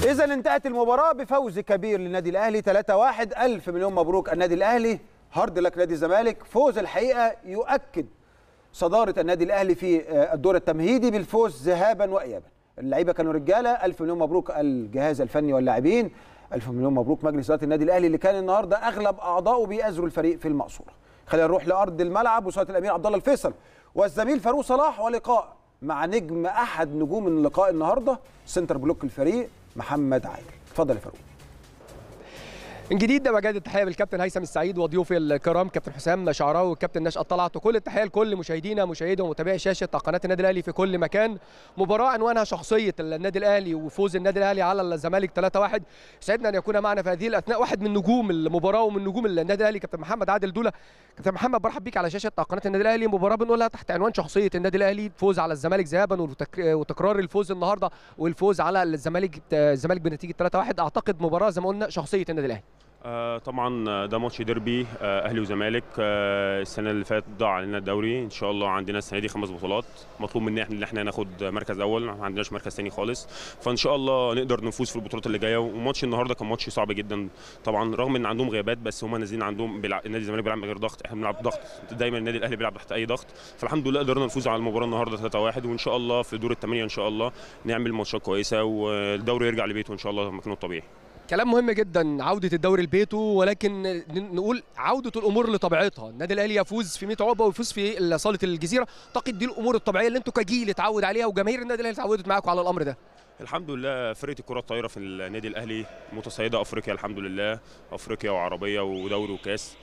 إذا انتهت المباراة بفوز كبير للنادي الأهلي 3-1 ألف مليون مبروك النادي الأهلي هارد لك نادي الزمالك فوز الحقيقة يؤكد صدارة النادي الأهلي في الدور التمهيدي بالفوز ذهابا وإيابا اللعيبة كانوا رجالة ألف مليون مبروك الجهاز الفني واللاعبين ألف مليون مبروك مجلس إدارة النادي الأهلي اللي كان النهاردة أغلب أعضائه بيأزروا الفريق في المقصورة خلينا نروح لأرض الملعب وصالة الأمير عبد الله الفيصل والزميل فاروق صلاح ولقاء مع نجم أحد نجوم اللقاء النهاردة سنتر بلوك الفريق محمد عادل اتفضل يا فاروق من جديد بجدد التحيه بالكابتن هيثم السعيد وضيوفي الكرام كابتن حسام شعراوي والكابتن نشأت طلعت وكل التحيه لكل مشاهدينا مشاهدي ومتابعي شاشه قناه النادي الاهلي في كل مكان مباراه عنوانها شخصيه النادي الاهلي وفوز النادي الاهلي على الزمالك 3-1 سعدنا ان يكون معنا في هذه الاثناء واحد من نجوم المباراه ومن نجوم النادي الاهلي كابتن محمد عادل دوله كابتن محمد برحب بيك على شاشه قناه النادي الاهلي مباراه بنقولها تحت عنوان شخصيه النادي الاهلي فوز على الزمالك ذهابا وتكرار الفوز النهارده والفوز على الزمالك الزمالك بنتيجه 3-1 اعتقد مباراه زي ما قلنا شخصيه النادي الاهلي آه طبعا ده ماتش ديربي آه اهلي وزمالك آه السنه اللي فاتت ضاع علينا الدوري ان شاء الله عندنا السنه دي خمس بطولات مطلوب مننا احنا ان احنا ناخد مركز اول ما عندناش مركز ثاني خالص فان شاء الله نقدر نفوز في البطولات اللي جايه وماتش النهارده كان ماتش صعب جدا طبعا رغم ان عندهم غيابات بس هم نازلين عندهم بيلعب النادي الزمالك بيلعب من غير ضغط احنا بنلعب ضغط دايما النادي الاهلي بيلعب تحت اي ضغط فالحمد لله قدرنا نفوز على المباراه النهارده 3-1 وان شاء الله في دور الثمانيه ان شاء الله نعمل ماتشات كويسه والدوري يرجع لبيته ان شاء الله مكانه الطبيعي كلام مهم جدا عودة الدوري لبيته ولكن نقول عودة الأمور لطبيعتها، النادي الأهلي يفوز في 100 عقبة ويفوز في صالة الجزيرة، أعتقد دي الأمور الطبيعية اللي أنتوا كجيل اتعود عليها وجماهير النادي الأهلي اتعودت معاكم على الأمر ده. الحمد لله فرقه الكره الطايره في النادي الاهلي متصيده افريقيا الحمد لله افريقيا وعربيه ودوري وكاس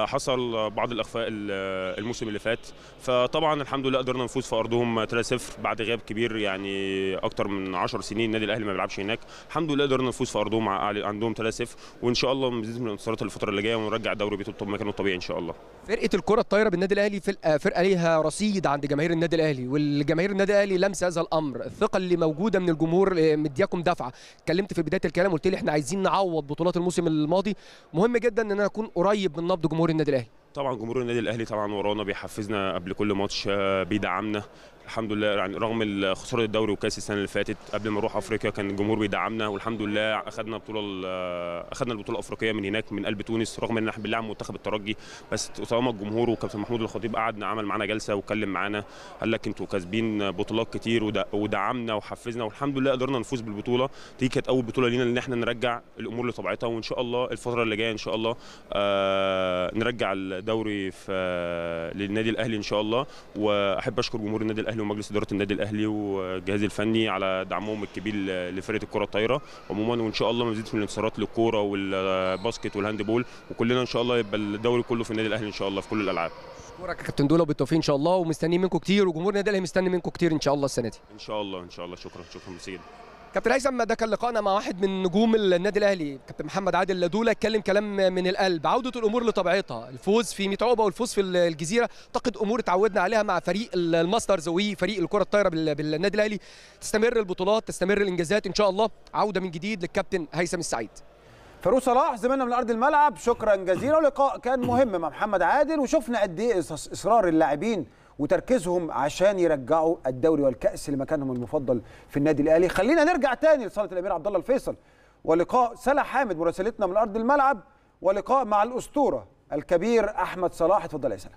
حصل بعض الاخفاء الموسم اللي فات فطبعا الحمد لله قدرنا نفوز في ارضهم 3-0 بعد غياب كبير يعني اكتر من 10 سنين النادي الاهلي ما بيلعبش هناك الحمد لله قدرنا نفوز في ارضهم عندهم 3-0 وان شاء الله مزيد من الانتصارات الفتره اللي جايه ونرجع الدوري بيته مكانه الطبيعي ان شاء الله فرقه الكره الطايره بالنادي الاهلي فرقه ليها رصيد عند جماهير النادي الاهلي والجماهير النادي الاهلي لمس هذا الامر الثقه اللي موجوده من الجمهور مدياكم دفعه اتكلمت في بدايه الكلام قلت لي احنا عايزين نعوض بطولات الموسم الماضي مهم جدا ان انا اكون قريب من نبض جمهور النادي الاهلي طبعا جمهور النادي الاهلي طبعا ورانا بيحفزنا قبل كل ماتش بيدعمنا الحمد لله يعني رغم خساره الدوري وكاس السنه اللي فاتت قبل ما نروح افريقيا كان الجمهور بيدعمنا والحمد لله اخذنا بطوله اخذنا البطوله الافريقيه من هناك من قلب تونس رغم ان احنا بنلعب منتخب الترجي بس طالما الجمهور وكابتن محمود الخطيب قعد عمل معانا جلسه واتكلم معانا قال لك انتوا كاسبين بطولات كتير ودعمنا وحفزنا والحمد لله قدرنا نفوز بالبطوله دي كانت اول بطوله لينا ان احنا نرجع الامور لطبيعتها وان شاء الله الفتره اللي جايه ان شاء الله آه نرجع الدوري في آه للنادي الاهلي ان شاء الله واحب اشكر جمهور النادي الاهلي ومجلس اداره النادي الاهلي والجهاز الفني على دعمهم الكبير لفرقه الكره الطايره عموما وان شاء الله مزيد من الانتصارات للكوره والباسكت والهاندبول وكلنا ان شاء الله يبقى الدوري كله في النادي الاهلي ان شاء الله في كل الالعاب اشكرك يا كابتن دوله وبالتوفيق ان شاء الله ومستنيين منكم كتير وجمهور النادي الاهلي مستني منكم كتير ان شاء الله السنه دي ان شاء الله ان شاء الله شكرا شكرا سيدي كابتن هيثم ده كان لقائنا مع واحد من نجوم النادي الاهلي كابتن محمد عادل لدوله اتكلم كلام من القلب عوده الامور لطبيعتها الفوز في 100 عقبه والفوز في الجزيره اعتقد امور اتعودنا عليها مع فريق الماسترز وفريق الكره الطايره بالنادي الاهلي تستمر البطولات تستمر الانجازات ان شاء الله عوده من جديد للكابتن هيثم السعيد فاروق صلاح زميلنا من ارض الملعب شكرا جزيلا ولقاء كان مهم مع محمد عادل وشفنا قد ايه اصرار اللاعبين وتركيزهم عشان يرجعوا الدوري والكأس لمكانهم المفضل في النادي الأهلي خلينا نرجع تاني لصالة الأمير عبد الله الفيصل ولقاء سلا حامد مراسلتنا من أرض الملعب ولقاء مع الأسطورة الكبير أحمد صلاح اتفضل يا سلا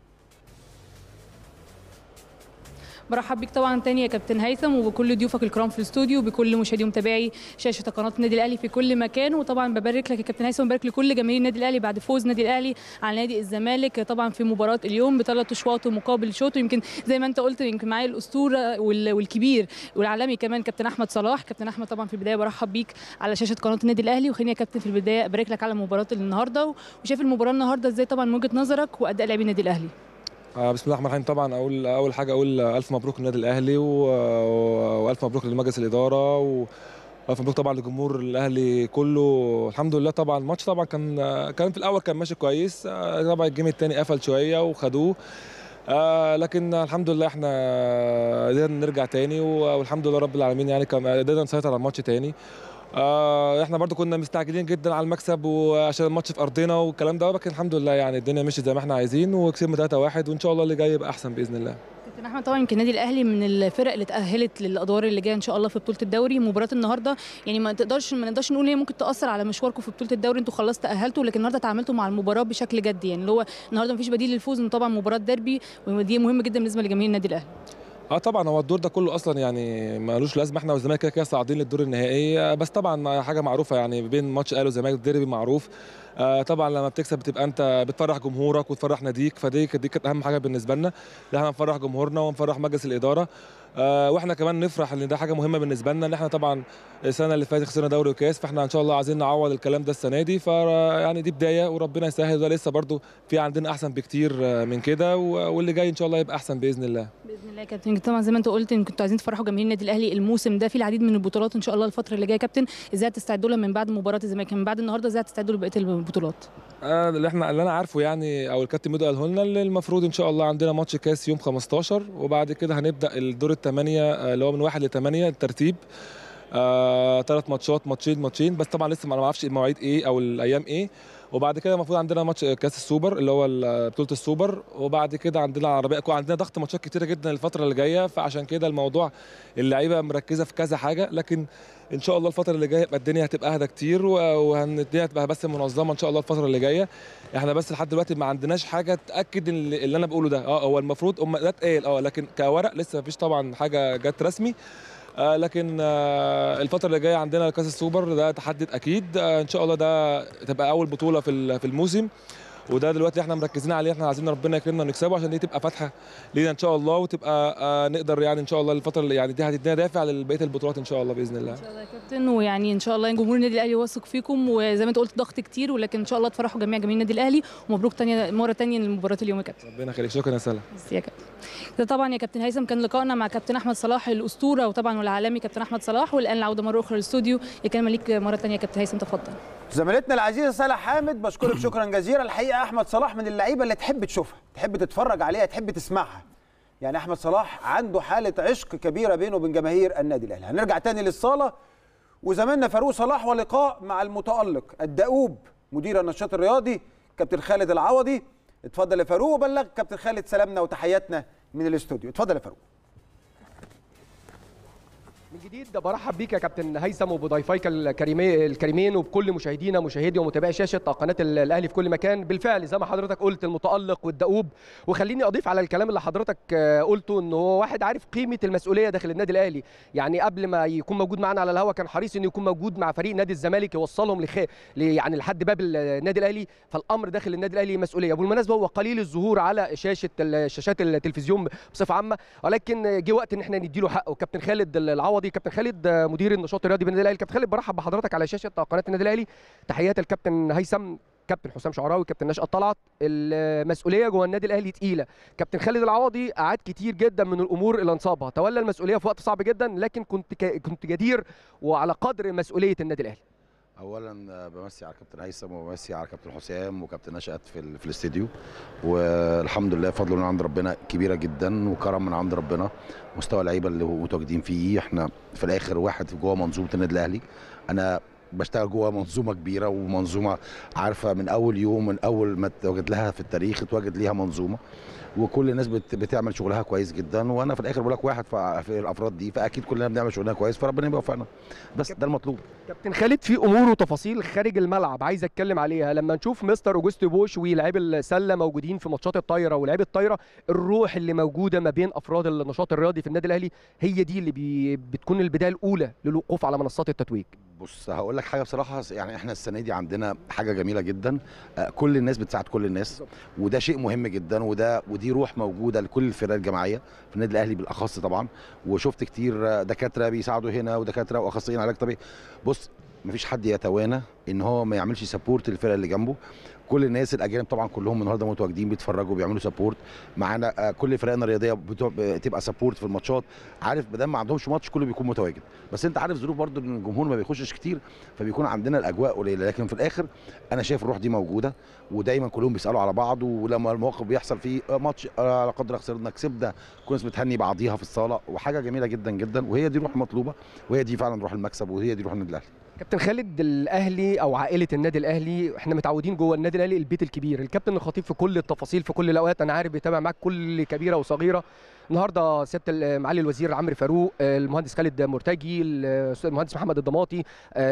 برحب بيك طبعا تاني يا كابتن هيثم وبكل ضيوفك الكرام في الاستوديو وبكل مشاهدي ومتابعي شاشه قناه النادي الاهلي في كل مكان وطبعا ببارك لك يا كابتن هيثم وبارك لكل جماهير النادي الاهلي بعد فوز النادي الاهلي على نادي الزمالك طبعا في مباراه اليوم بثلاث اشواط ومقابل شوط ويمكن زي ما انت قلت يمكن معايا الاسطوره والكبير والعالمي كمان كابتن احمد صلاح كابتن احمد طبعا في البدايه برحب بيك على شاشه قناه النادي الاهلي وخليني يا كابتن في البدايه ابارك لك على مباراه النهارده وشايف المباراه النهارده ازاي طبعا من وجهه نظرك واداء لاعبي النادي الاهلي بسم الله الرحمن الرحيم طبعا اقول اول حاجه اقول الف مبروك للنادي الاهلي والف مبروك لمجلس الاداره و الف مبروك طبعا لجمهور الاهلي كله الحمد لله طبعا الماتش طبعا كان كان في الاول كان ماشي كويس طبعا الجيم الثاني قفل شويه وخدوه آه لكن الحمد لله احنا قدرنا نرجع تاني والحمد لله رب العالمين يعني قدرنا نسيطر على الماتش تاني آه احنا برضو كنا مستعجلين جدا على المكسب وعشان الماتش في ارضنا والكلام ده لكن الحمد لله يعني الدنيا مشيت زي ما احنا عايزين وكسبنا 3-1 وان شاء الله اللي جاي يبقى احسن باذن الله كابتن احمد طبعا يمكن النادي الاهلي من الفرق اللي تاهلت للادوار اللي جايه ان شاء الله في بطوله الدوري مباراه النهارده يعني ما تقدرش ما نقدرش نقول هي ممكن تاثر على مشواركم في بطوله الدوري انتوا خلاص تاهلتوا لكن النهارده تعاملتوا مع المباراه بشكل جدي يعني اللي هو النهارده مفيش بديل للفوز انه طبعا مباراه ديربي ودي مهمه جدا بالنسبه لجماهير النادي الاهلي اه طبعا هو الدور ده كله اصلا يعني مالوش لازمه احنا والزمالك كده كده صاعدين للدور النهائي بس طبعا حاجه معروفه يعني بين ماتش اهلي والزمالك الديربي معروف آه طبعا لما بتكسب بتبقى انت بتفرح جمهورك وتفرح ناديك فدي دي كانت اهم حاجه بالنسبه لنا ان احنا نفرح جمهورنا ونفرح مجلس الاداره آه واحنا كمان نفرح ان ده حاجه مهمه بالنسبه لنا ان احنا طبعا السنه اللي فاتت خسرنا دوري وكاس فاحنا ان شاء الله عايزين نعوض الكلام ده السنه دي ف يعني دي بدايه وربنا يسهل ده لسه برده في عندنا احسن بكتير من كده واللي جاي ان شاء الله يبقى احسن باذن الله باذن الله يا كابتن طبعا زي ما انت قلت ان كنتوا عايزين تفرحوا جماهير النادي الاهلي الموسم ده في العديد من البطولات ان شاء الله الفتره اللي جايه يا كابتن ازاي هتستعدوا لها من بعد مباراه الزمالك من بعد النهارده ازاي هتستعدوا لبقيه البطولات آه اللي احنا اللي انا عارفه يعني او الكابتن ميدو قاله لنا اللي المفروض ان شاء الله عندنا ماتش كاس يوم 15 وبعد كده هنبدا الدور الثمانيه اللي هو من واحد لثمانيه الترتيب ثلاث آه ماتشات ماتشين ماتشين بس طبعا لسه ما اعرفش المواعيد ايه او الايام ايه وبعد كده المفروض عندنا ماتش كاس السوبر اللي هو بطوله السوبر وبعد كده عندنا عربيه عندنا ضغط ماتشات كتيره جدا الفتره اللي جايه فعشان كده الموضوع اللعيبه مركزه في كذا حاجه لكن ان شاء الله الفتره اللي جايه يبقى الدنيا هتبقى اهدى كتير والدنيا هتبقى بس منظمه ان شاء الله الفتره اللي جايه احنا بس لحد دلوقتي ما عندناش حاجه تاكد اللي, اللي انا بقوله ده اه هو المفروض هم ده اتقال اه لكن كورق لسه ما فيش طبعا حاجه جت رسمي آه لكن آه الفتره اللي جايه عندنا كاس السوبر ده تحدد اكيد آه ان شاء الله ده تبقى اول بطوله في في الموسم وده دلوقتي احنا مركزين عليه احنا عايزين ربنا يكرمنا ونكسبه عشان دي تبقى فاتحه لينا ان شاء الله وتبقى آه نقدر يعني ان شاء الله الفتره اللي يعني دي هتدينا دافع لبقيه البطولات ان شاء الله باذن الله ان شاء الله يا كابتن ويعني ان شاء الله جمهور النادي الاهلي واثق فيكم وزي ما انت قلت ضغط كتير ولكن ان شاء الله تفرحوا جميع جماهير النادي الاهلي ومبروك تانية مره ثانيه لمباراه اليوم يا كابتن ربنا يخليك شكرا يا سلام يا كابتن ده طبعا يا كابتن هيثم كان لقائنا مع كابتن احمد صلاح الاسطوره وطبعا والعالمي كابتن احمد صلاح والان العوده مره اخرى للاستوديو الكلمه ليك مره ثانيه يا كابتن هيثم تفضل زميلتنا العزيزه سلا حامد بشكرك شكرا جزيلا الحقيقه احمد صلاح من اللعيبه اللي تحب تشوفها تحب تتفرج عليها تحب تسمعها يعني احمد صلاح عنده حاله عشق كبيره بينه وبين جماهير النادي الاهلي هنرجع تاني للصاله وزميلنا فاروق صلاح ولقاء مع المتالق الدؤوب مدير النشاط الرياضي كابتن خالد العوضي اتفضل يا فاروق وبلغ كابتن خالد سلامنا وتحياتنا من الاستوديو اتفضل يا فاروق من جديد برحب بيك يا كابتن هيثم وبضيفيك الكريمين وبكل مشاهدينا مشاهدي ومتابعي شاشه قناه الاهلي في كل مكان بالفعل زي ما حضرتك قلت المتالق والدؤوب وخليني اضيف على الكلام اللي حضرتك قلته ان هو واحد عارف قيمه المسؤوليه داخل النادي الاهلي يعني قبل ما يكون موجود معنا على الهوا كان حريص انه يكون موجود مع فريق نادي الزمالك يوصلهم لخ... يعني لحد باب النادي الاهلي فالامر داخل النادي الاهلي مسؤوليه بالمناسبه هو قليل الظهور على شاشه شاشات التلفزيون بصفه عامه ولكن جه وقت ان احنا نديله حقه كابتن خالد العوضي كابتن خالد مدير النشاط الرياضي بالنادي الاهلي كابتن خالد برحب بحضرتك على شاشه قناه النادي الاهلي تحيات الكابتن هيثم كابتن حسام شعراوي كابتن نشأت طلعت المسؤوليه جوه النادي الاهلي تقيله كابتن خالد العوضي قعد كتير جدا من الامور اللي انصابها تولى المسؤوليه في وقت صعب جدا لكن كنت كنت جدير وعلى قدر مسؤوليه النادي الاهلي اولا بمسي على كابتن هيثم وبمسي على كابتن حسام وكابتن نشأت في في الاستديو والحمد لله فضل من عند ربنا كبيره جدا وكرم من عند ربنا مستوى اللعيبه اللي متواجدين فيه احنا في الاخر واحد جوه منظومه النادي الاهلي انا بشتغل جوه منظومه كبيره ومنظومه عارفه من اول يوم من اول ما اتوجد لها في التاريخ اتوجد ليها منظومه وكل الناس بتعمل شغلها كويس جدا وانا في الاخر بقول لك واحد في الافراد دي فاكيد كلنا بنعمل شغلنا كويس فربنا يوفقنا بس ده المطلوب كابتن خالد في امور وتفاصيل خارج الملعب عايز اتكلم عليها لما نشوف مستر اوجستو بوش ولاعيب السله موجودين في ماتشات الطايره ولاعيب الطايره الروح اللي موجوده ما بين افراد النشاط الرياضي في النادي الاهلي هي دي اللي بي بتكون البدايه الاولى للوقوف على منصات التتويج بص هقول لك حاجه بصراحه يعني احنا السنه دي عندنا حاجه جميله جدا كل الناس بتساعد كل الناس وده شيء مهم جدا وده ودي روح موجوده لكل الفرق الجماعيه في النادي الاهلي بالاخص طبعا وشفت كتير دكاتره بيساعدوا هنا ودكاتره واخصائيين علاج طبيعي بص مفيش حد يتوانى ان هو ما يعملش سبورت للفرق اللي جنبه كل الناس الاجانب طبعا كلهم النهارده متواجدين بيتفرجوا بيعملوا سبورت معانا كل فرقنا الرياضيه بتبقى سبورت في الماتشات عارف بدل ما عندهمش ماتش كله بيكون متواجد بس انت عارف ظروف برضو ان الجمهور ما بيخشش كتير فبيكون عندنا الاجواء قليله لكن في الاخر انا شايف الروح دي موجوده ودايما كلهم بيسالوا على بعض ولما الموقف بيحصل فيه ماتش على قدر خسرنا كسبنا كل الناس بتهني بعضيها في الصاله وحاجه جميله جدا جدا وهي دي روح مطلوبه وهي دي فعلا روح المكسب وهي دي روح النادي الاهلي كابتن خالد الاهلي او عائله النادي الاهلي احنا متعودين جوه النادي الاهلي البيت الكبير الكابتن الخطيب في كل التفاصيل في كل الاوقات انا عارف بيتابع معاك كل كبيره وصغيره النهارده سياده ال- معالي الوزير عمرو فاروق المهندس خالد مرتجي الاستاذ المهندس محمد الضماطي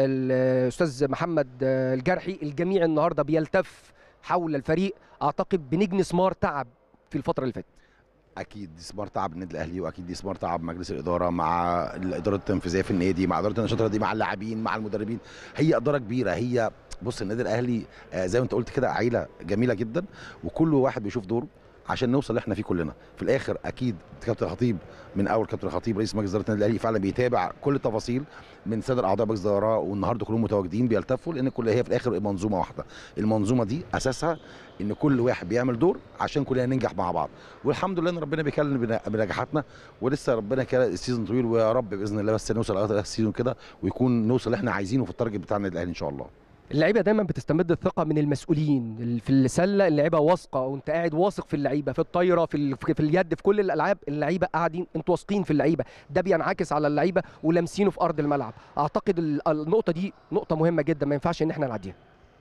الاستاذ محمد الجرحي الجميع النهارده بيلتف حول الفريق اعتقد بنجم سمار تعب في الفتره اللي فاتت اكيد دي سمار تعب النادي الاهلي واكيد دي سمار تعب مجلس الاداره مع الاداره التنفيذيه في النادي مع اداره النشاط الرياضي مع اللاعبين مع المدربين هي اداره كبيره هي بص النادي الاهلي آه، زي ما انت قلت كده عيله جميله جدا وكل واحد بيشوف دوره عشان نوصل اللي احنا فيه كلنا في الاخر اكيد كابتن الخطيب من اول كابتن الخطيب رئيس مجلس اداره النادي الاهلي فعلا بيتابع كل التفاصيل من سادة اعضاء مجلس الاداره والنهارده كلهم متواجدين بيلتفوا لان كل هي في الاخر منظومه واحده المنظومه دي اساسها ان كل واحد بيعمل دور عشان كلنا ننجح مع بعض والحمد لله ان ربنا بيكلم بنا- بنجاحاتنا ولسه ربنا كده السيزون طويل ويا رب باذن الله بس نوصل لاخر السيزون كده ويكون نوصل اللي احنا عايزينه في التارجت بتاع النادي الاهلي ان شاء الله اللعيبه دايما بتستمد الثقه من المسؤولين ال- في السله اللعيبه واثقه وانت قاعد واثق في اللعيبه في الطايره في ال- في اليد في كل الالعاب اللعيبه قاعدين انتوا واثقين في اللعيبه ده بينعكس على اللعيبه ولامسينه في ارض الملعب اعتقد ال- النقطه دي نقطه مهمه جدا ما ينفعش ان احنا نعديها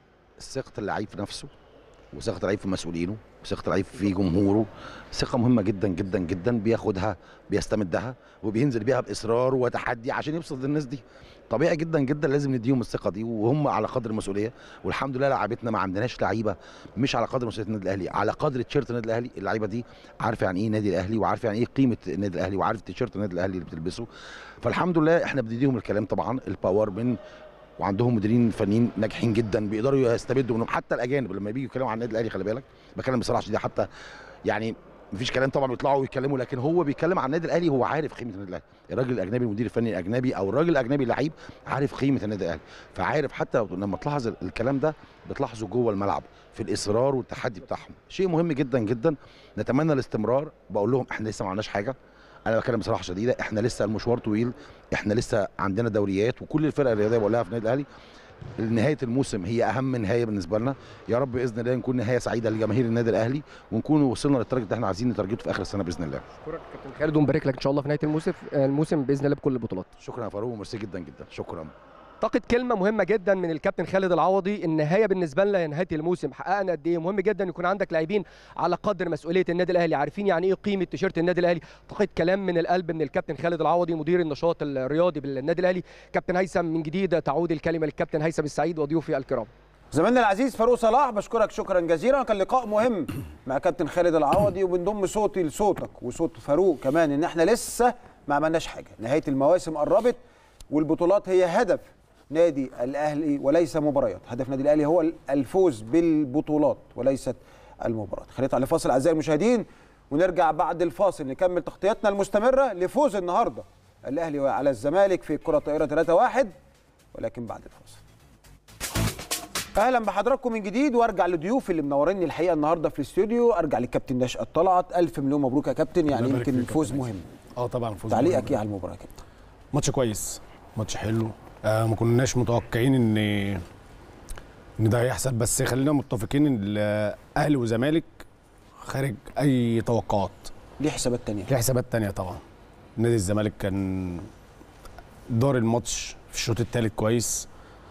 ثقه اللعيب في نفسه وثقه اللعيب في مسؤولينه وثقه اللعيب في جمهوره ثقه مهمه جدا جدا جدا بياخدها بيستمدها وبينزل بيها باصرار وتحدي عشان يوصل للناس دي طبيعي جدا جدا لازم نديهم الثقه دي وهم على قدر المسؤوليه والحمد لله لعيبتنا ما عندناش لعيبه مش على قدر مسؤوليه النادي الاهلي على قدر تيشيرت النادي الاهلي اللعيبه دي عارفه يعني ايه النادي الاهلي وعارفه يعني ايه قيمه النادي الاهلي وعارف تيشيرت النادي الاهلي اللي بتلبسه فالحمد لله احنا بنديهم الكلام طبعا الباور من وعندهم مديرين فنيين ناجحين جدا بيقدروا يستبدوا منهم حتى الاجانب لما بييجوا يتكلموا عن النادي الاهلي خلي بالك بتكلم بصراحه شديده حتى يعني مفيش كلام طبعا بيطلعوا ويتكلموا لكن هو بيتكلم عن النادي الاهلي هو عارف قيمه النادي الاهلي الراجل الاجنبي المدير الفني الاجنبي او الراجل الاجنبي اللعيب عارف قيمه النادي الاهلي فعارف حتى لو- لما تلاحظ ال- الكلام ده بتلاحظه جوه الملعب في الاصرار والتحدي بتاعهم شيء مهم جدا جدا نتمنى الاستمرار بقول لهم احنا لسه ما عملناش حاجه انا بتكلم بصراحه شديده احنا لسه المشوار طويل احنا لسه عندنا دوريات وكل الفرق الرياضيه بقولها في النادي الاهلي نهايه الموسم هي اهم نهايه بالنسبه لنا يا رب باذن الله نكون نهايه سعيده لجماهير النادي الاهلي ونكون وصلنا للتارجت اللي احنا عايزين نتارجته في اخر السنه باذن الله اشكرك كابتن خالد ونبارك لك ان شاء الله في نهايه الموسم الموسم باذن الله بكل البطولات شكرا يا فاروق وميرسي جدا جدا شكرا اعتقد كلمه مهمه جدا من الكابتن خالد العوضي النهايه بالنسبه لنا هي نهايه الموسم حققنا قد ايه مهم جدا يكون عندك لاعبين على قدر مسؤوليه النادي الاهلي عارفين يعني ايه قيمه تيشيرت النادي الاهلي اعتقد كلام من القلب من الكابتن خالد العوضي مدير النشاط الرياضي بالنادي الاهلي كابتن هيثم من جديد تعود الكلمه للكابتن هيثم السعيد وضيوفي الكرام زميلنا العزيز فاروق صلاح بشكرك شكرا جزيلا كان لقاء مهم مع كابتن خالد العوضي وبنضم صوتي لصوتك وصوت فاروق كمان ان احنا لسه ما عملناش حاجه نهايه المواسم قربت والبطولات هي هدف نادي الاهلي وليس مباريات هدف نادي الاهلي هو الفوز بالبطولات وليست المباريات خلينا على فاصل اعزائي المشاهدين ونرجع بعد الفاصل نكمل تغطيتنا المستمره لفوز النهارده الاهلي على الزمالك في كره طائره 3-1 ولكن بعد الفاصل اهلا بحضراتكم من جديد وارجع لضيوفي اللي منوريني الحقيقه النهارده في الاستوديو ارجع للكابتن نشأت طلعت الف مليون مبروك يا كابتن يعني الله يبارك يمكن فيك يا فوز كابتن مهم اه طبعا فوز تعليقك مهم. ايه على المباراه يا كابتن ماتش كويس ماتش حلو آه ما كناش متوقعين ان ان ده هيحصل بس خلينا متفقين ان الاهلي وزمالك خارج اي توقعات ليه حسابات تانية ليه حسابات تانية طبعا نادي الزمالك كان دار الماتش في الشوط الثالث كويس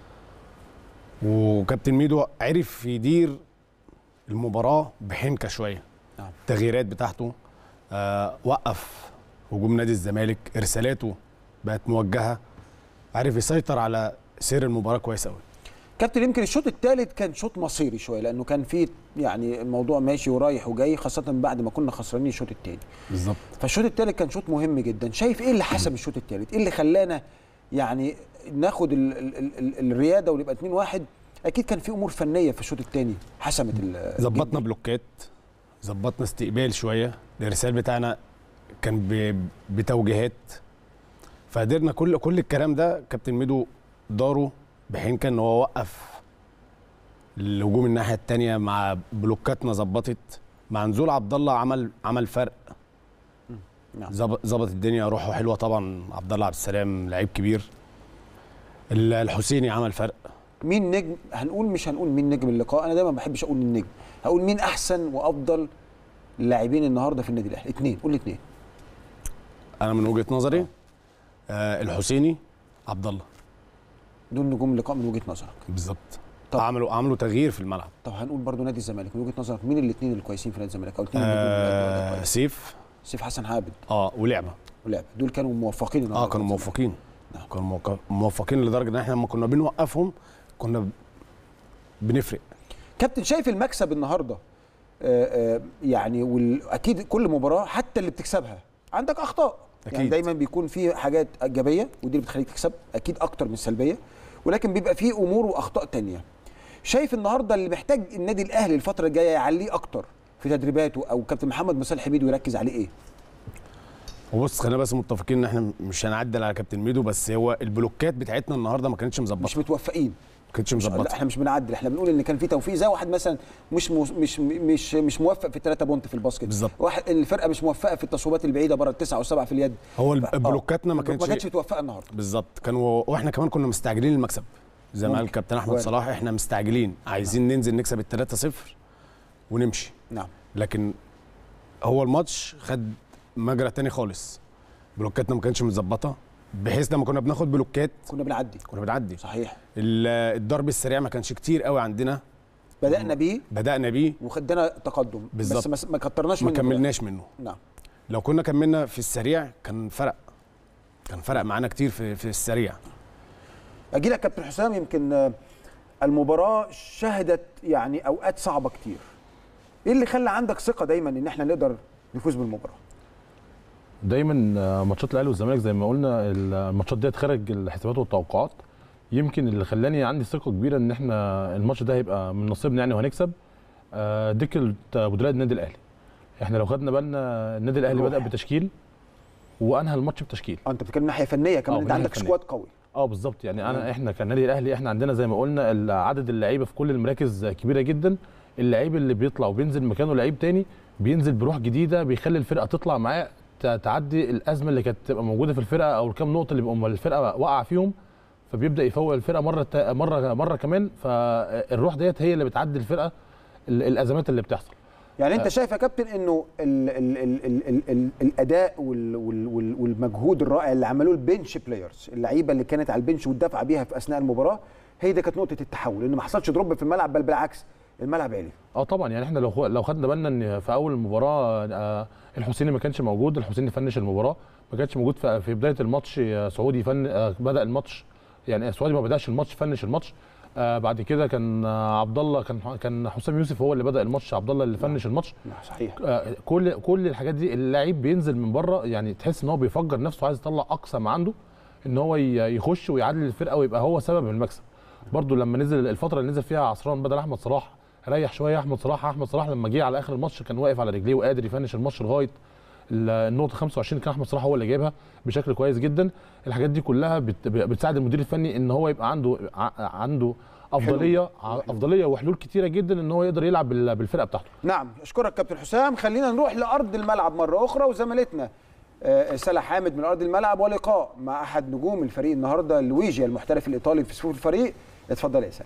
وكابتن ميدو عرف يدير المباراة بحنكة شوية نعم. التغييرات بتاعته آه وقف هجوم نادي الزمالك ارسالاته بقت موجهة عرف يسيطر على سير المباراة كويس قوي كابتن يمكن الشوط الثالث كان شوط مصيري شويه لانه كان فيه يعني الموضوع ماشي ورايح وجاي خاصه بعد ما كنا خسرانين الشوط الثاني بالظبط فالشوط الثالث كان شوط مهم جدا شايف ايه اللي حسم الشوط الثالث ايه اللي خلانا يعني ناخد ال ال ال ال الرياده ونبقى 2 1 اكيد كان في امور فنيه في الشوط الثاني حسمت ال- ظبطنا الجيم. بلوكات ظبطنا استقبال شويه الارسال بتاعنا كان ب- بتوجيهات فقدرنا كل كل الكلام ده كابتن ميدو داره بحنكه ان هو وقف الهجوم الناحيه الثانيه مع بلوكاتنا ظبطت مع نزول عبد الله عمل عمل فرق نعم. ظبط ظبط الدنيا روحه حلوه طبعا عبد الله عبد السلام لعيب كبير ال- الحسيني عمل فرق مين نجم هنقول مش هنقول مين نجم اللقاء انا دايما ما بحبش اقول النجم هقول مين احسن وافضل اللاعبين النهارده في النادي الاهلي اثنين قول لي اثنين انا من وجهه نظري آه الحسيني عبد الله دول نجوم اللقاء من وجهه نظرك بالظبط طب. عملوا عملوا تغيير في الملعب طب هنقول برضو نادي الزمالك من وجهه نظرك مين الاثنين الكويسين في نادي الزمالك او الاثنين النجوم اللي لعبوا أداء آه كويس؟ سيف سيف حسن عابد اه ولعبه ولعب دول كانوا موفقين اه النهاردة كانوا في الزمالك. موفقين نعم. كانوا موق- موفقين لدرجه ان احنا لما كنا بنوقفهم كنا بنفرق كابتن شايف المكسب النهارده آه، آه، يعني واكيد كل مباراه حتى اللي بتكسبها عندك اخطاء يعني أكيد. دايما بيكون في حاجات ايجابيه ودي اللي بتخليك تكسب اكيد اكتر من السلبيه ولكن بيبقى في امور واخطاء تانية شايف النهارده اللي محتاج النادي الاهلي الفتره الجايه يعليه اكتر في تدريباته او كابتن محمد مصالح حميد ويركز عليه ايه وبص خلينا بس متفقين ان احنا مش هنعدل على كابتن ميدو بس هو البلوكات بتاعتنا النهارده ما كانتش مظبطه مش متوفقين ما كانتش لا مظبطه احنا مش بنعدل احنا بنقول ان كان في توفيق زي واحد مثلا مش مو- مش مش مش موفق في الثلاثه بونت في الباسكت بالظبط. واحد الفرقه مش موفقه في التصويبات البعيده بره التسعه والسبعه في اليد هو ف- الب- آه. بلوكاتنا ما ما كانتش كانتش متوفقه النهارده بالظبط كانوا واحنا كمان كنا مستعجلين المكسب زي ما قال ممكن. كابتن احمد وارد. صلاح احنا مستعجلين عايزين ننزل نكسب ال 3-0 ونمشي نعم لكن هو الماتش خد مجرى تاني خالص بلوكاتنا ما كانتش متظبطه بحيث لما كنا بناخد بلوكات كنا بنعدي كنا بنعدي صحيح ال- الضرب السريع ما كانش كتير قوي عندنا بدانا بيه بدانا بيه وخدنا تقدم بالظبط. بس ما- ما كترناش ما منه كملناش منه نعم لو كنا كملنا في السريع كان فرق كان فرق معانا كتير في في السريع اجي لك كابتن حسام يمكن آه، المباراه شهدت يعني اوقات صعبه كتير ايه اللي خلى عندك ثقه دايما ان احنا نقدر نفوز بالمباراه دايما آه، ماتشات الاهلي والزمالك زي ما قلنا الماتشات ديت خارج الحسابات والتوقعات يمكن اللي خلاني عندي ثقه كبيره ان احنا الماتش ده هيبقى من نصيبنا يعني وهنكسب آه، دكه بدلاء النادي الاهلي احنا لو خدنا بالنا النادي الاهلي روح. بدا بتشكيل وانهى الماتش بتشكيل اه انت بتتكلم ناحيه فنيه كمان آه، انت من عندك ناحية سكواد قوي اه بالظبط يعني مم. انا احنا كنادي الاهلي احنا عندنا زي ما قلنا عدد اللعيبه في كل المراكز كبيره جدا اللعيب اللي بيطلع وبينزل مكانه لعيب تاني بينزل بروح جديده بيخلي الفرقه تطلع معاه ت- تعدي الازمه اللي كانت تبقى موجوده في الفرقه او الكام نقطه اللي بيبقوا الفرقه واقعه فيهم فبيبدا يفوق الفرقه مره تا- مره مره كمان فالروح ديت هي اللي بتعدي الفرقه ال- الازمات اللي بتحصل يعني انت آه. شايف يا كابتن انه ال ال ال ال ال ال الاداء وال وال وال والمجهود الرائع اللي عملوه البنش بلايرز اللعيبه اللي كانت على البنش والدفع بيها في اثناء المباراه هي دي كانت نقطه التحول ان ما حصلش دروب في الملعب بل بالعكس الملعب عالي اه طبعا يعني احنا لو لو خدنا بالنا ان في اول المباراه آه، الحسيني ما كانش موجود الحسيني فنش المباراه ما كانش موجود في في بدايه الماتش آه، سعودي فن آه، بدا الماتش يعني سعودي ما بداش الماتش فنش الماتش آه بعد كده كان آه، عبد الله كان كان حسام يوسف هو اللي بدا الماتش عبد الله اللي فنش الماتش صحيح آه، كل كل الحاجات دي اللعيب بينزل من بره يعني تحس ان هو بيفجر نفسه عايز يطلع اقصى ما عنده ان هو ي- يخش ويعادل الفرقه ويبقى هو سبب المكسب برضو لما نزل الفتره اللي نزل فيها عصران بدل احمد صلاح ريح شويه احمد صلاح احمد صلاح لما جه على اخر الماتش كان واقف على رجليه وقادر يفنش الماتش لغايه ال- النقطه 25 كان احمد صلاح هو اللي جايبها بشكل كويس جدا الحاجات دي كلها بت- بتساعد المدير الفني ان هو يبقى عنده ع- عنده افضليه افضليه وحلول كتيره جدا ان هو يقدر يلعب بال- بالفرقه بتاعته نعم اشكرك كابتن حسام خلينا نروح لارض الملعب مره اخرى وزميلتنا آه، سلا حامد من ارض الملعب ولقاء مع احد نجوم الفريق النهارده لويجي المحترف الايطالي في صفوف الفريق اتفضل يا سلا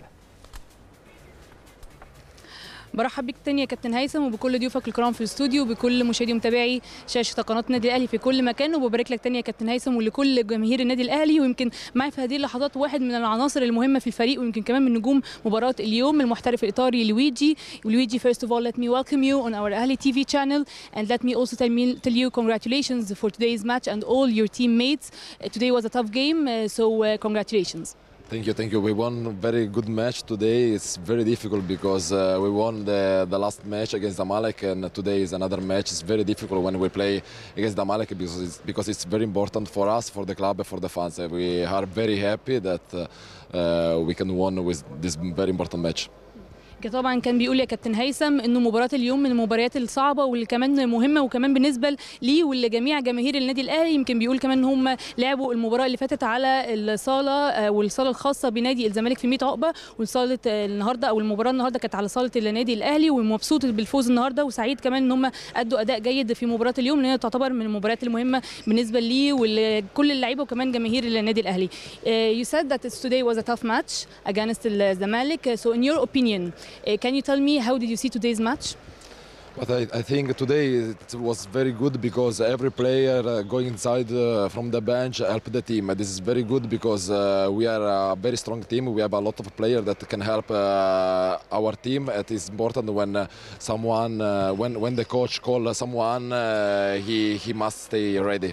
برحب بيك تاني يا كابتن هيثم وبكل ضيوفك الكرام في الاستوديو وبكل مشاهدي ومتابعي شاشه قناه النادي الاهلي في كل مكان وببارك لك تاني يا كابتن هيثم ولكل جماهير النادي الاهلي ويمكن معي في هذه اللحظات واحد من العناصر المهمه في الفريق ويمكن كمان من نجوم مباراه اليوم المحترف الايطالي لويجي لويجي first of all let me welcome you on our Ahli TV channel and let me also tell me tell you congratulations for today's match and all your teammates Uh, today was a tough game uh, so uh, congratulations Thank you, thank you. We won a very good match today. It's very difficult because uh, we won the, the last match against Zamalek, and today is another match. It's very difficult when we play against Zamalek because it's, because it's very important for us, for the club, and for the fans. Uh, We are very happy that uh, uh, we can win with this very important match. طبعا كان بيقول يا كابتن هيثم انه مباراه اليوم من المباريات الصعبه واللي كمان مهمه وكمان بالنسبه ليه ولجميع جماهير النادي الاهلي يمكن بيقول كمان ان هم لعبوا المباراه اللي فاتت على الصاله آه، والصاله الخاصه بنادي الزمالك في 100 عقبه وصاله آه، النهارده او المباراه النهارده كانت على صاله النادي الاهلي ومبسوط بالفوز النهارده وسعيد كمان ان هم ادوا اداء جيد في مباراه اليوم لان هي تعتبر من المباريات المهمه بالنسبه ليه ولكل اللعيبه وكمان جماهير النادي الاهلي. Uh, you said that it's today was a tough match against the Zamalek. Uh, So in your opinion, uh, can you tell me how did you see today's match? But I, I think today it was very good because every player uh, going inside uh, from the bench helped the team. This is very good because uh, we are a very strong team. We have a lot of players that can help uh, our team. It is important when uh, someone, uh, when when the coach call someone, uh, he he must stay ready.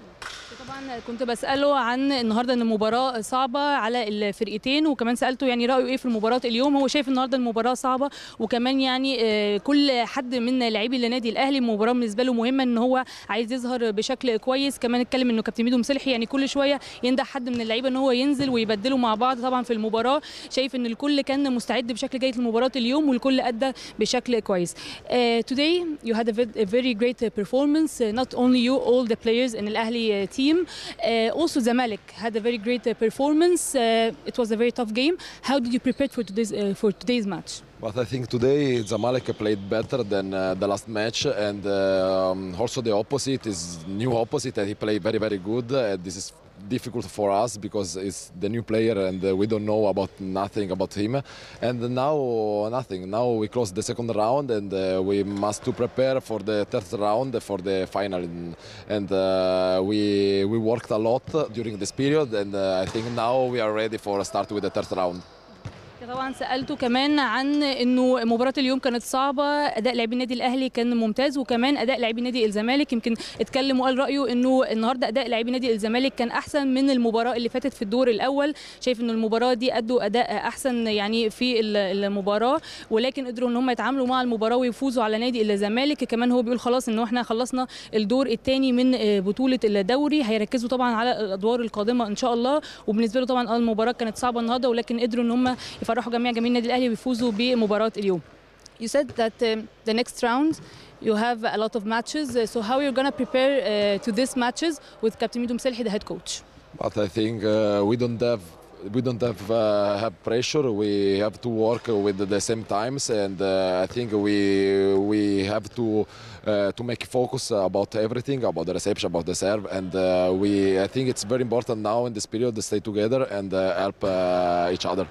طبعا كنت بساله عن النهارده ان المباراه صعبه على الفرقتين وكمان سالته يعني رايه ايه في المباراه اليوم هو شايف النهارده المباراه صعبه وكمان يعني آه، كل حد من لاعبي النادي الاهلي المباراه بالنسبه له مهمه ان هو عايز يظهر بشكل كويس كمان اتكلم انه كابتن ميدو مسلحي يعني كل شويه ينده حد من اللعيبه ان هو ينزل ويبدلوا مع بعض طبعا في المباراه شايف ان الكل كان مستعد بشكل جيد لمباراه اليوم والكل ادى بشكل كويس uh, today you had a, vid- a very great uh, performance uh, not only you all the players in الاهلي uh, team uh, also Zamalek had a very great uh, performance uh, it was a very tough game how did you prepare for today's uh, for today's match But I think today Zamalek played better than uh, the last match, and um, also the opposite is new opposite, and he played very very good. Uh, this is difficult for us because it's the new player and uh, we don't know about nothing about him. And now nothing. Now we close the second round, and uh, we must to prepare for the third round for the final. And, and uh, we we worked a lot during this period, and uh, I think now we are ready for start with the third round. طبعا سالته كمان عن انه مباراه اليوم كانت صعبه اداء لاعبي النادي الاهلي كان ممتاز وكمان اداء لاعبي نادي الزمالك يمكن اتكلم وقال رايه انه النهارده اداء لاعبي نادي الزمالك كان احسن من المباراه اللي فاتت في الدور الاول شايف ان المباراه دي ادوا اداء احسن يعني في ال- المباراه ولكن قدروا ان هم يتعاملوا مع المباراه ويفوزوا على نادي الزمالك كمان هو بيقول خلاص انه احنا خلصنا الدور الثاني من آه، بطوله الدوري هيركزوا طبعا على الادوار القادمه ان شاء الله وبالنسبه له طبعا آه، المباراه كانت صعبه النهارده ولكن قدروا ان هم يفرحوا جميع جماهير النادي الاهلي ويفوزوا بمباراه اليوم You said that um, the next round you have a lot of matches. Uh, so how you're gonna prepare uh, to these matches with Captain Midou Mselhi, the head coach? But I think uh, we don't have we don't have uh, have pressure. We have to work with the same times, and uh, I think we we have to uh, to make focus about everything, about the reception, about the serve, and uh, we. I think it's very important now in this period to stay together and uh, help uh, each other.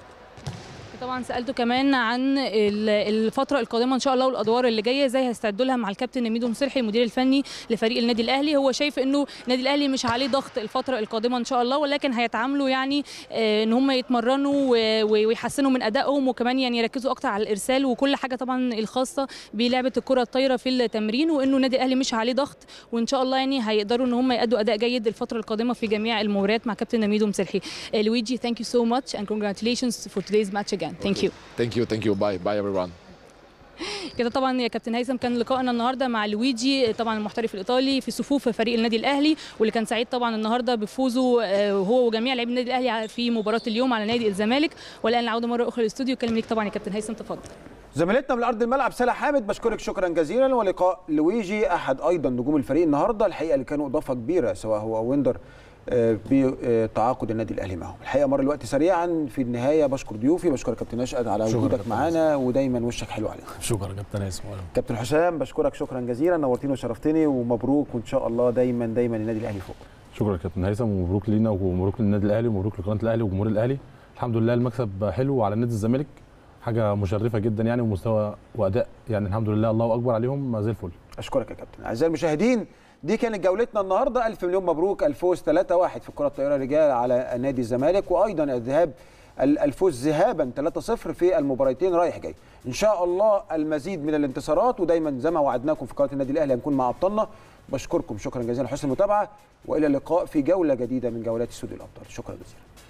طبعا سالته كمان عن ال- الفتره القادمه ان شاء الله والادوار اللي جايه ازاي هيستعدوا لها مع الكابتن ميدو مسلحي المدير الفني لفريق النادي الاهلي هو شايف انه النادي الاهلي مش عليه ضغط الفتره القادمه ان شاء الله ولكن هيتعاملوا يعني آه، ان هم يتمرنوا و- و- ويحسنوا من ادائهم وكمان يعني يركزوا اكتر على الارسال وكل حاجه طبعا الخاصه بلعبه الكره الطايره في التمرين وانه النادي الاهلي مش عليه ضغط وان شاء الله يعني هيقدروا ان هم يادوا اداء جيد الفتره القادمه في جميع المباريات مع كابتن ميدو مسلحي آه، لويجي thank you so much and congratulations for today's match again thank you Thank you, thank you. Bye, bye everyone. كده طبعا يا كابتن هيثم كان لقائنا النهارده مع لويجي طبعا المحترف الايطالي في صفوف فريق النادي الاهلي واللي كان سعيد طبعا النهارده بفوزه آه، هو وجميع لاعبي النادي الاهلي في مباراه اليوم على نادي الزمالك والان العوده مره اخرى للاستوديو كلام ليك طبعا يا كابتن هيثم تفضل زميلتنا من ارض الملعب سلا حامد بشكرك شكرا جزيلا ولقاء لويجي احد ايضا نجوم الفريق النهارده الحقيقه اللي كانوا اضافه كبيره سواء هو او ويندر آه، بتعاقد النادي الاهلي معهم الحقيقه مر الوقت سريعا في النهايه بشكر ضيوفي بشكر كابتن نشأت على شكرا وجودك كابتن معانا ودايما وشك حلو علينا شكرا كابتن هيثم كابتن حسام بشكرك شكرا جزيلا نورتني وشرفتني ومبروك وان شاء الله دايما دايما النادي الاهلي فوق شكرا يا كابتن هيثم ومبروك لينا ومبروك للنادي الاهلي ومبروك لقناه الاهلي وجمهور الاهلي الحمد لله المكسب حلو على نادي الزمالك حاجه مشرفه جدا يعني ومستوى واداء يعني الحمد لله الله اكبر عليهم زي الفل اشكرك يا كابتن اعزائي المشاهدين دي كانت جولتنا النهارده الف مليون مبروك الفوز 3-1 في الكره الطائره رجال على نادي الزمالك وايضا الذهاب الفوز ذهابا 3-0 في المباراتين رايح جاي ان شاء الله المزيد من الانتصارات ودايما زي ما وعدناكم في قناه النادي الاهلي هنكون مع ابطالنا بشكركم شكرا جزيلا لحسن المتابعه والى اللقاء في جوله جديده من جولات استوديو الابطال شكرا جزيلا